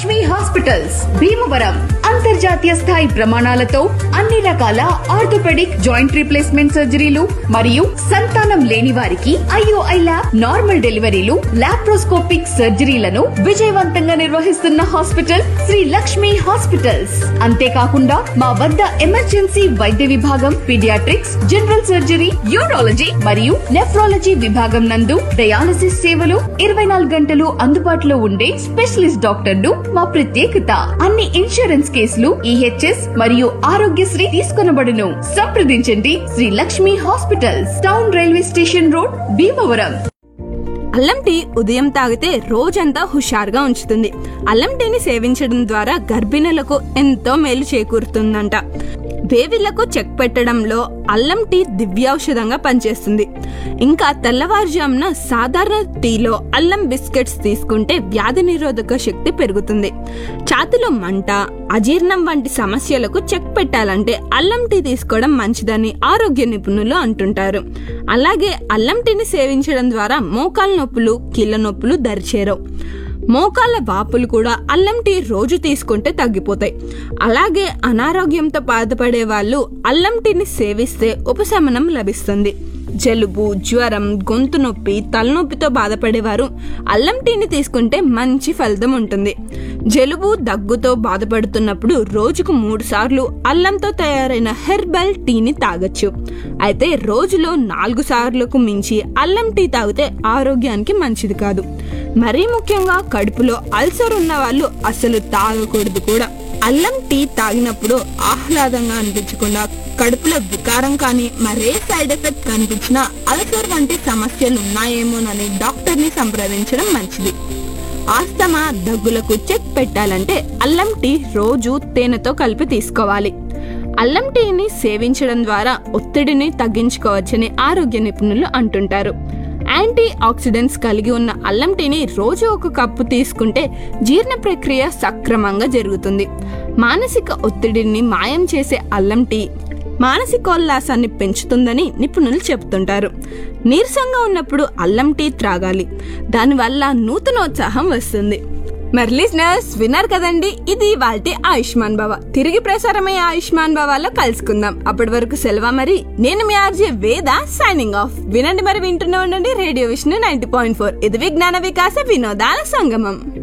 Lakshmi hospitals Bhimavaram అంతర్జాతీయ స్థాయి ప్రమాణాలతో అన్ని రకాల ఆర్థోపెడిక్ జాయింట్ రీప్లేస్మెంట్ సర్జరీలు మరియు సంతానం లేని వారికి IOI lab normal deliveries laparoscopic సర్జరీలను విజయవంతంగా నిర్వహిస్తున్న హాస్పిటల్ శ్రీ లక్ష్మి హాస్పిటల్స్ అంతేకాకుండా మా వద్ద ఎమర్జెన్సీ వైద్య విభాగం పీడియాట్రిక్స్ జనరల్ సర్జరీ యూరాలజీ మరియు నెఫ్రాలజీ విభాగం నందు డయాలసిస్ సేవలు ఇరవై నాలుగు గంటలు అందుబాటులో ఉండే స్పెషలిస్ట్ డాక్టర్లు మా ప్రత్యేకత అన్ని ఇన్సూరెన్స్ కేసులు ఈహెచ్ఎస్ మరియు ఆరోగ్యశ్రీ తీసుకొనబడును సంప్రదించండి Sri Lakshmi hospitals town railway station road Bhimavaram అల్లం టీ ఉదయం తాగితే రోజంతా హుషారుగా ఉంచుతుంది అల్లం టీని సేవించడం ద్వారా గర్భిణులకు ఎంతో మేలు చేకూరుతుందంట వేవిళ్లకు చెక్ పెట్టడంలో అల్లం టీ దివ్యౌషధంగా పనిచేస్తుంది ఇంకా తెల్లవారుజామున సాధారణ టీలో అల్లం బిస్కెట్స్ తీసుకుంటే వ్యాధి నిరోధక శక్తి పెరుగుతుంది ఛాతిలో మంట అజీర్ణం వంటి సమస్యలకు చెక్ పెట్టాలంటే అల్లం టీ తీసుకోవడం మంచిదని ఆరోగ్య నిపుణులు అంటుంటారు అలాగే అల్లం టీని సేవించడం ద్వారా మోకాల నొప్పులు కీళ్ళ నొప్పులు దరిచేరవు మోకాళ్ళ వాపులు కూడా అల్లం టీ రోజు తీసుకుంటే తగ్గిపోతాయి అలాగే అనారోగ్యంతో బాధపడే వాళ్ళు అల్లం టీని సేవిస్తే ఉపశమనం లభిస్తుంది జలుబు జ్వరం గొంతు నొప్పి తలనొప్పితో బాధపడేవారు అల్లం టీని తీసుకుంటే మంచి ఫలితం ఉంటుంది జలుబు దగ్గుతో బాధపడుతున్నప్పుడు రోజుకు మూడు సార్లు అల్లంతో తయారైన హెర్బల్ టీని తాగొచ్చు అయితే రోజులో నాలుగు సార్లకు మించి అల్లం టీ తాగితే ఆరోగ్యానికి మంచిది కాదు మరీ ముఖ్యంగా కడుపులో అల్సర్ ఉన్న వాళ్ళు అసలు తాగకూడదు కూడా అల్లం టీ తాగినప్పుడు ఆహ్లాదంగా అనిపించకుండా కడుపులో వికారం కానీ మరే సైడ్ ఎఫెక్ట్ కనిపించినా అల్సర్ వంటి సమస్యలు ఉన్నాయేమోనని డాక్టర్ని సంప్రదించడం మంచిది ఆస్తమా దగ్గులకు చెక్ పెట్టాలంటే అల్లం టీ రోజు తేనెతో కలిపి తీసుకోవాలి అల్లం టీని సేవించడం ద్వారా ఒత్తిడిని తగ్గించుకోవచ్చని ఆరోగ్య నిపుణులు అంటుంటారు యాంటీ ఆక్సిడెంట్స్ కలిగి ఉన్న అల్లం టీని రోజు ఒక కప్పు తీసుకుంటే జీర్ణ ప్రక్రియ సక్రమంగా జరుగుతుంది మానసిక ఒత్తిడిని మాయం చేసే అల్లం టీ మానసికోల్లాసాన్ని పెంచుతుందని నిపుణులు చెబుతుంటారు నీరసంగా ఉన్నప్పుడు అల్లం టీ త్రాగాలి దానివల్ల నూతనోత్సాహం వస్తుంది మరి లిజనర్స్ విన్నారు కదండి ఇది వాటి ఆయుష్మాన్ భవ తిరిగి ప్రసారమయ్యే ఆయుష్మాన్ భవాలో కలుసుకుందాం అప్పటి వరకు సెలవు మరి నేను మీ ఆర్జే వేద సైనింగ్ ఆఫ్ వినండి మరి వింటూనే ఉండండి radio Vishnu ninety point four ఇది విజ్ఞాన వికాస వినోదాల సంగమం